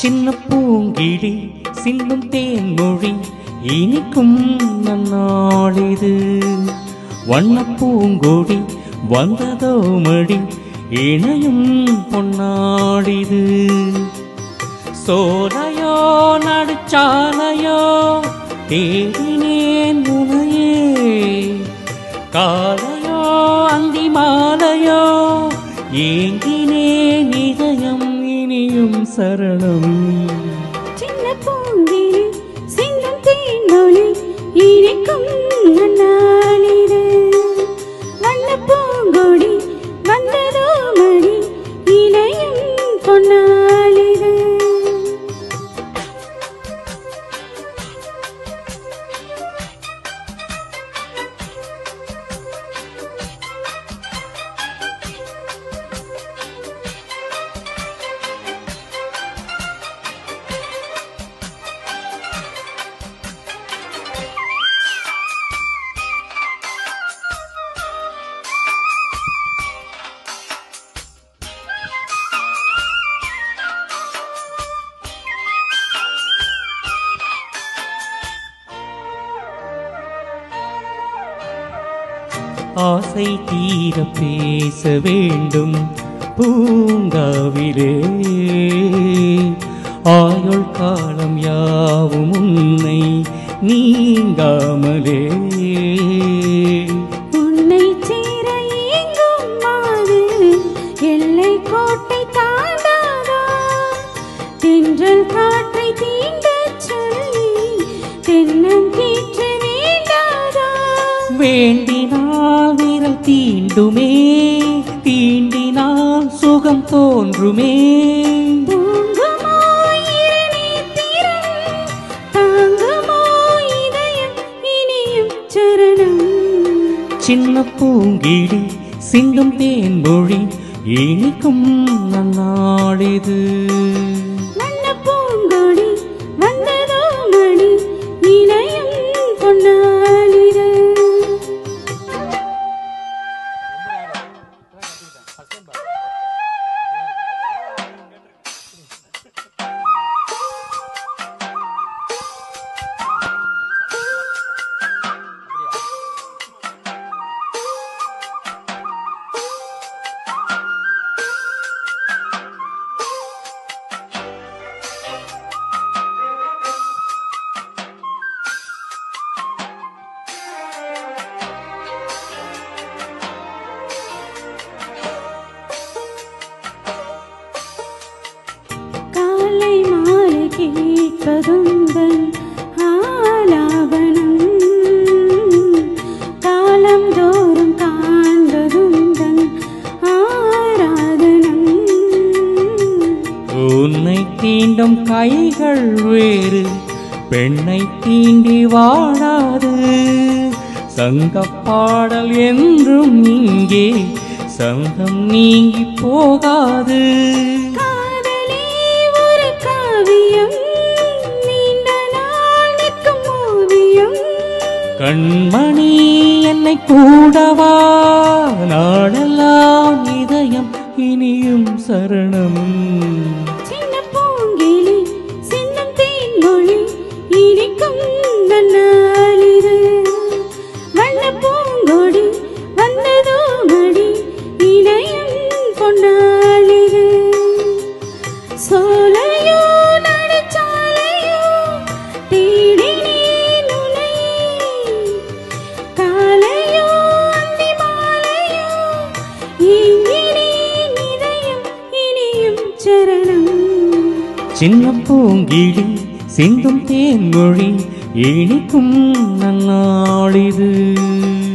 சின்ன பூங்கிடி சிந்தும் தேன்மொழி இனிக்கும் நன்னாளிது வண்ண பூங்கொடி வந்ததோ மடி இணையும் பொன்னாடிது சோலையோ நடுச்சாலையோ தேடினேன் முனையே காலையோ அந்தி மாலையோ ஏங்கினேன் இதயம் இனியும் சரணம் சின்ன பூங்கிரி சிங்கம் தேனொளி இனிக்கும் நன்னாளிது வண்ண பூங்கொடி வந்ததோ மடி இணையும் பொன்னாளிது ஆசை தீர பேச வேண்டும் பூங்காவிலே ஆயுள் காலம் யாவும் உன்னை நீங்காமலே உன்னை சேர ஏங்கும் மாது எல்லை கோட்டை தாண்டாதா தென்றல் காற்றை தீண்டச் சொல்லி தென்னங்கீற்று வேண்டாதா வேண்டினால் விரல் தீண்டுமே தீண்டினால் சுகம் தோன்றுமே தூங்குமோ இருநீத்திரம், தாங்குமோ இதயம் இனியும் சரணம் சின்ன பூங்கிடி சிந்தும் தேன்மொழி இனிக்கும் நன்னாளிது வண்ண பூங்கொடி வந்ததோ மணி இணையும் பொன்னாளிது காலை மாலை கேட்பதுந்தன் ஆலாபனம் காலம் தோறும் காண்பதுந்தன் ஆராதனம் உன்னை தீண்டும் கைகள் வேறு பெண்ணை தீண்டி வாழாது சங்கப் பாடல் என்றும் இங்கே சங்கம் நீங்கி போகாது காதலே ஒரு காவியம் நீண்ட நாள் நிற்கும் ஓவியம் கண்மணி என்னை கூடவா நாடெல்லாம் இதயம் இனியும் சரணம் சின்ன பூங்கிளி சின்னம் தேன்மொழி இனிக்கும் நன்னாளிது வண்ண பூங்கொடி வந்ததோ மடி இணையம் பொன்னாளிது சோலையோ நடுச்சாலையோ தேடினேன் உன்னை. காலையோ அந்தி மாலையோ ஏங்கினேன் இதயம் இனியும் சரணம் சின்ன பூங்கிழி சிந்தும் தேன்மொழி இனிக்கும் நன்னாளிது